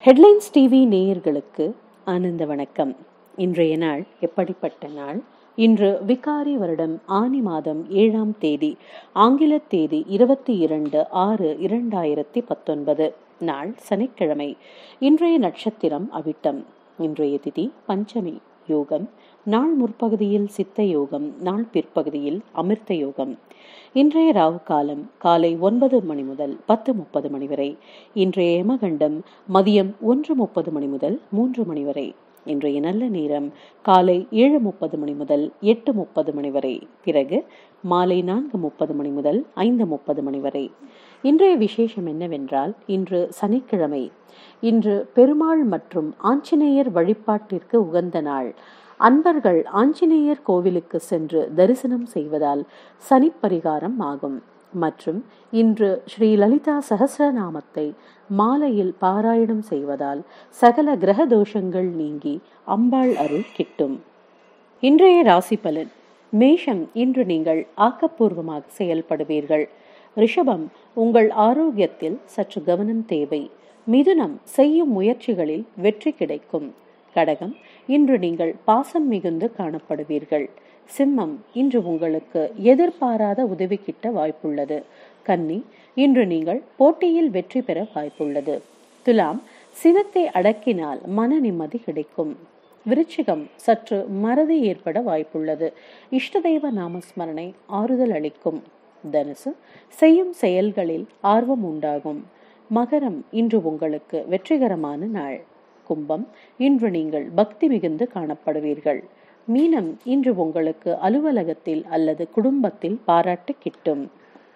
headlines TV நேயர்களுக்கு ஆனந்த வணக்கம் இன்றைய நாள் எப்படிப்பட்ட நாள் இன்று விகாரி வருடம் ஆனி மாதம் ஏழாம் தேதி ஆங்கில தேதி இருபத்தி இரண்டு ஆறு இரண்டாயிரத்தி பத்தொன்பது நாள் சனிக்கிழமை இன்றைய நட்சத்திரம் அவிட்டம் இன்றைய திதி பஞ்சமி யோகம் நாள் முற்பகுதியில் சித்த யோகம் நாள் பிற்பகுதியில் அமிர்த யோகம் இன்றைய ராவு காலம் காலை ஒன்பது மணி முதல் பத்து முப்பது மணி வரை இன்றைய யமகண்டம் மதியம் ஒன்று முப்பது மணி முதல் மூன்று மணி வரை இன்றைய நல்ல நேரம் காலை ஏழு முப்பது மணி முதல் எட்டு முப்பது மணி வரை பிறகு மாலை நான்கு முப்பது மணி முதல் ஐந்து முப்பது மணி வரை இன்றைய விசேஷம் என்னவென்றால் இன்று சனிக்கிழமை இன்று பெருமாள் மற்றும் ஆஞ்சநேயர் வழிபாட்டிற்கு உகந்த நாள் அன்பர்கள் ஆஞ்சநேயர் கோவிலுக்கு சென்று தரிசனம் செய்வதால் சனி பரிகாரம் ஆகும் மற்றும் இன்று ஸ்ரீ லலிதா சகசிரநாமத்தை மாலையில் பாராயணம் செய்வதால் சகல கிரக தோஷங்கள் நீங்கி அம்பாள் அருள் கிட்டும் இன்றைய ராசி பலன் மேஷம் இன்று நீங்கள் ஆக்கப்பூர்வமாக செயல்படுவீர்கள் ரிஷபம் உங்கள் ஆரோக்கியத்தில் சற்று கவனம் தேவை மிதுனம் செய்யும் முயற்சிகளில் வெற்றி கிடைக்கும் கடகம் இன்று நீங்கள் பாசம் மிகுந்து காணப்படுவீர்கள் சிம்மம் இன்று உங்களுக்கு எதிர்பாராத உதவி கிட்ட வாய்ப்புள்ளது கன்னி இன்று நீங்கள் போட்டியில் வெற்றி பெற வாய்ப்புள்ளது துலாம் சினத்தை அடக்கினால் மன நிம்மதி கிடைக்கும் விருச்சிகம் சற்று மறதி ஏற்பட வாய்ப்புள்ளது இஷ்ட தெய்வ நாமஸ்மரணை ஆறுதல் அளிக்கும் தனுசு செய்யும் செயல்களில் ஆர்வம் உண்டாகும் மகரம் இன்று உங்களுக்கு வெற்றிகரமான நாள் கும்பம் இன்று நீங்கள் பக்தி மிகுந்து காணப்படுவீர்கள் மீனம் இன்று உங்களுக்கு அலுவலகத்தில் அல்லது குடும்பத்தில் பாராட்டு கிட்டும்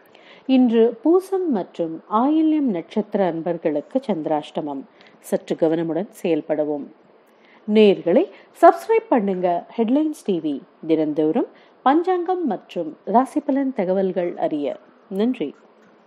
இன்று பூசம் மற்றும் ஆயில்யம் நட்சத்திர அன்பர்களுக்கு சந்திராஷ்டமம் சற்று கவனமுடன் செயல்படவும் நேர்களை சப்ஸ்கிரைப் பண்ணுங்க ஹெட்லைன்ஸ் டிவி தினந்தோறும் பஞ்சாங்கம் மற்றும் ராசிபலன் தகவல்கள் அறிய நன்றி